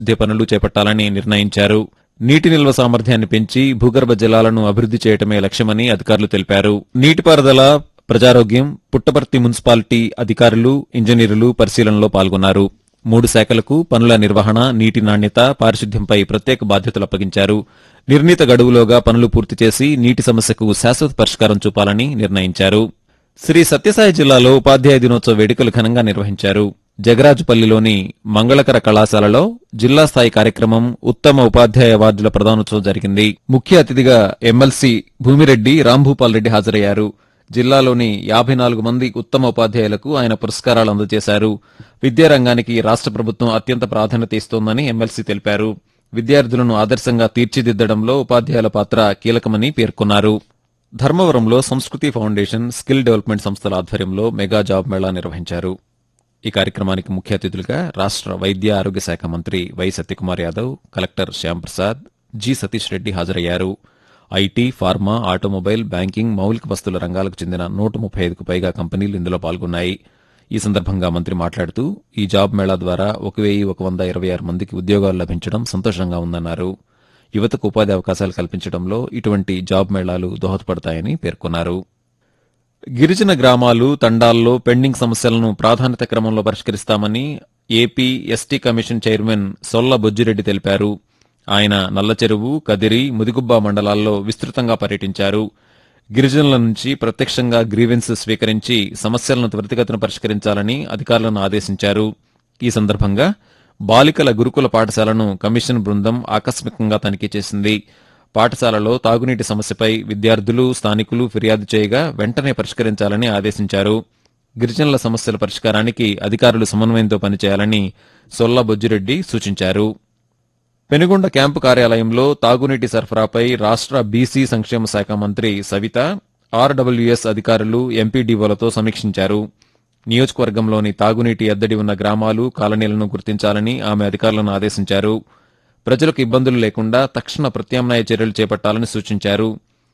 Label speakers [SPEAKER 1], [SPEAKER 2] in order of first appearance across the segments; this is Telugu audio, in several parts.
[SPEAKER 1] అభివృద్ధి పనులు చేపట్టాలని నిర్ణయించారు నీటి నిల్వ సామర్థ్యాన్ని పెంచి భూగర్భ జలాలను అభివృద్ధి చేయటమే లక్ష్యమని అధికారులు తెలిపారు నీటిపారుదల ప్రజారోగ్యం పుట్టపర్తి మున్సిపాలిటీ అధికారులు ఇంజనీర్లు పరిశీలనలో పాల్గొన్నారు మూడు శాఖలకు పనుల నిర్వహణ నీటి నాణ్యత పారిశుద్ధ్యంపై ప్రత్యేక బాధ్యతలు అప్పగించారు నిర్ణీత గడువులోగా పనులు పూర్తి చేసి నీటి సమస్యకు శాశ్వత పరిష్కారం చూపాలని నిర్ణయించారు శ్రీ సత్యసాయి జిల్లాలో ఉపాధ్యాయ దినోత్సవ వేడుకలు ఘనంగా నిర్వహించారు జగరాజుపల్లిలోని మంగళకర కళాశాలలో జిల్లా స్థాయి కార్యక్రమం ఉత్తమ ఉపాధ్యాయ అవార్డుల ప్రదానోత్సవం జరిగింది ముఖ్య అతిథిగా ఎమ్మెల్సీ భూమిరెడ్డి రాంభూపాల్ రెడ్డి హాజరయ్యారు జిల్లాలోని యాభై నాలుగు మంది ఉత్తమ ఉపాధ్యాయులకు ఆయన పురస్కారాలు అందజేశారు విద్యారంగానికి రాష్ట్ర ప్రభుత్వం అత్యంత ప్రాధాన్యత ఇస్తోందని ఎమ్మెల్సీ తెలిపారు విద్యార్థులను ఆదర్శంగా తీర్చిదిద్దడంలో ఉపాధ్యాయుల పాత్ర కీలకమని పేర్కొన్నారు ధర్మవరంలో సంస్కృతి ఫౌండేషన్ స్కిల్ డెవలప్మెంట్ సంస్థల ఆధ్వర్యంలో మెగా జాబ్ మేళా నిర్వహించారు ఈ కార్యక్రమానికి ముఖ్య అతిథులుగా రాష్ట్ర వైద్య ఆరోగ్య శాఖ మంత్రి Y Satyakumar Yadav collector Shyamprasad G Satish Reddy హాజరయ్యారు ఐటీ ఫార్మా ఆటోమొబైల్ బ్యాంకింగ్ మౌలిక వస్తువుల రంగాలకు చెందిన నూట ముప్పై ఐదుకు పైగా కంపెనీలు ఇందులో పాల్గొన్నాయి ఈ సందర్భంగా మంత్రి మాట్లాడుతూ ఈ జాబ్ మేళా ద్వారా ఒక వెయ్యి ఒక వంద ఇరవై ఆరు మందికి ఉద్యోగాలు లభించడం సంతోషంగా ఉందన్నారు యువతకు ఉపాధి అవకాశాలు కల్పించడంలో ఇటువంటి జాబ్ మేళాలు దోహదపడతాయని పేర్కొన్నారు గిరిజన గ్రామాలు తండాల్లో పెండింగ్ సమస్యలను ప్రాధాన్యత క్రమంలో పరిష్కరిస్తామని AP ST commission chairman Solla Bojjireddy తెలిపారు ఆయన నల్లచెరువు కదిరి ముదిగుబ్బ మండలాల్లో విస్తృతంగా పర్యటించారు గిరిజనుల నుంచి ప్రత్యక్షంగా గ్రీవెన్స్ స్వీకరించి సమస్యలను త్వరితగతిన పరిష్కరించాలని అధికారులను ఆదేశించారు ఈ సందర్భంగా బాలికల గురుకుల పాఠశాలను కమిషన్ బృందం ఆకస్మికంగా తనిఖీ చేసింది పాఠశాలలో తాగునీటి సమస్యపై విద్యార్థులు స్థానికులు ఫిర్యాదు చేయగా వెంటనే పరిష్కరించాలని ఆదేశించారు గిరిజనుల సమస్యల పరిష్కారానికి అధికారులు సమన్వయంతో పనిచేయాలని సొల్ల బొజ్జిరెడ్డి సూచించారు పెనుగొండ క్యాంపు కార్యాలయంలో తాగునీటి సరఫరాపై రాష్ట్ర బీసీ సంక్షేమ శాఖ మంత్రి సవిత ఆర్డబ్ల్యూఎస్ అధికారులు ఎంపీడీఓలతో సమీక్షించారు నియోజకవర్గంలోని తాగునీటి ఎద్దడి ఉన్న గ్రామాలు కాలనీలను గుర్తించాలని ఆమె అధికారులను ఆదేశించారు ప్రజలకు ఇబ్బందులు లేకుండా తక్షణ ప్రత్యామ్నాయ చర్యలు చేపట్టాలని సూచించారు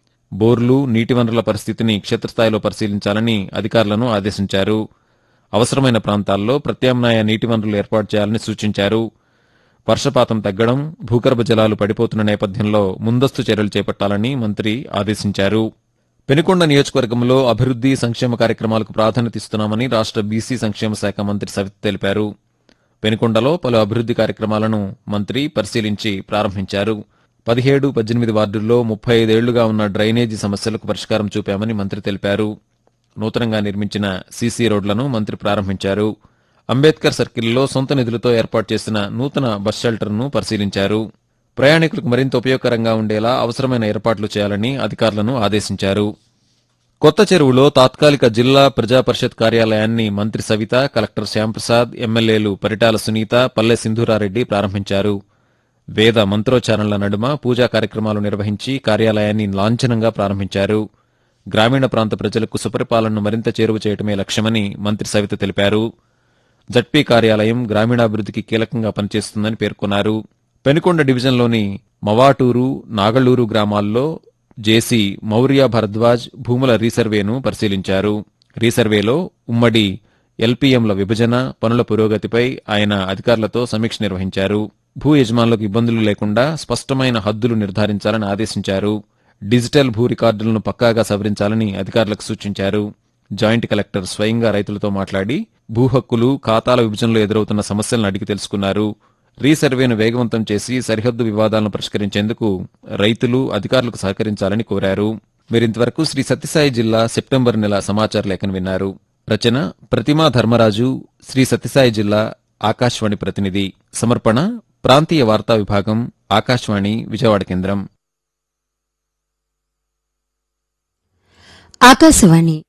[SPEAKER 1] బోర్లు నీటి వనరుల పరిస్థితిని క్షేత్రస్థాయిలో పరిశీలించాలని అధికారులను ఆదేశించారు అవసరమైన ప్రాంతాల్లో ప్రత్యామ్నాయ నీటి వనరులు ఏర్పాటు చేయాలని సూచించారు వర్షపాతం తగ్గడం భూగర్భ జలాలు పడిపోతున్న నేపథ్యంలో ముందస్తు చర్యలు చేపట్టాలని మంత్రి ఆదేశించారు పెనుకొండ నియోజకవర్గంలో అభివృద్ది సంక్షేమ కార్యక్రమాలకు ప్రాధాన్యత ఇస్తున్నామని రాష్ట్ర బీసీ సంక్షేమ శాఖ మంత్రి సవిత తెలిపారు పెనుకొండలో పలు అభివృద్ది కార్యక్రమాలను మంత్రి పరిశీలించి ప్రారంభించారు పదిహేడు పద్దెనిమిది వార్డుల్లో ముప్పై ఐదేళ్లుగా ఉన్న డ్రైనేజీ సమస్యలకు పరిష్కారం చూపామని మంత్రి తెలిపారు నూతనంగా నిర్మించిన సీసీ రోడ్లను మంత్రి ప్రారంభించారు అంబేద్కర్ సర్కిల్లో సొంత నిధులతో ఏర్పాటు చేసిన నూతన బస్ షెల్టర్ను పరిశీలించారు ప్రయాణికులకు మరింత ఉపయోగకరంగా ఉండేలా అవసరమైన ఏర్పాట్లు చేయాలని అధికారులను ఆదేశించారు కొత్త చెరువులో తాత్కాలిక జిల్లా ప్రజా పరిషత్ కార్యాలయాన్ని మంత్రి సవిత కలెక్టర్ శ్యాంప్రసాద్ ఎమ్మెల్యేలు పరిటాల సునీత పల్లె సింధూరారెడ్డి ప్రారంభించారు వేద మంత్రోచ్చారణల నడుమ పూజా కార్యక్రమాలు నిర్వహించి కార్యాలయాన్ని లాంఛనంగా ప్రారంభించారు గ్రామీణ ప్రాంత ప్రజలకు సుపరిపాలనను మరింత చేరువ చేయటమే లక్ష్యమని మంత్రి సవిత తెలిపారు జడ్పీ కార్యాలయం గ్రామీణాభివృద్ధికి కీలకంగా పనిచేస్తుందని పేర్కొన్నారు పెనుకొండ డివిజన్లోని మవాటూరు నాగళ్లూరు గ్రామాల్లో జేసీ మౌర్య భరద్వాజ్ భూముల రీసర్వేను పరిశీలించారు రీసర్వేలో ఉమ్మడి ఎల్పీఎంల విభజన పనుల పురోగతిపై ఆయన అధికారులతో సమీక్ష నిర్వహించారు భూ యజమానులకు ఇబ్బందులు లేకుండా స్పష్టమైన హద్దులు నిర్ధారించాలని ఆదేశించారు డిజిటల్ భూ రికార్డులను పక్కాగా సవరించాలని అధికారులకు సూచించారు జాయింట్ కలెక్టర్ స్వయంగా రైతులతో మాట్లాడి భూ హక్కులు ఖాతాల విభజనలో ఎదురవుతున్న సమస్యలను అడిగి తెలుసుకున్నారు రీసర్వేను వేగవంతం చేసి సరిహద్దు వివాదాలను పరిష్కరించేందుకు రైతులు అధికారులకు సహకరించాలని కోరారు మీరింతవరకు శ్రీ సత్యసాయి జిల్లా సెప్టెంబర్ నెల సమాచార లేఖను విన్నారు రచన ప్రతిమా ధర్మరాజు శ్రీ సత్యసాయి జిల్లా ఆకాశవాణి ప్రతినిధి సమర్పణ ప్రాంతీయ వార్తా విభాగం ఆకాశవాణి విజయవాడ కేంద్రం
[SPEAKER 2] ఆకాశవాణి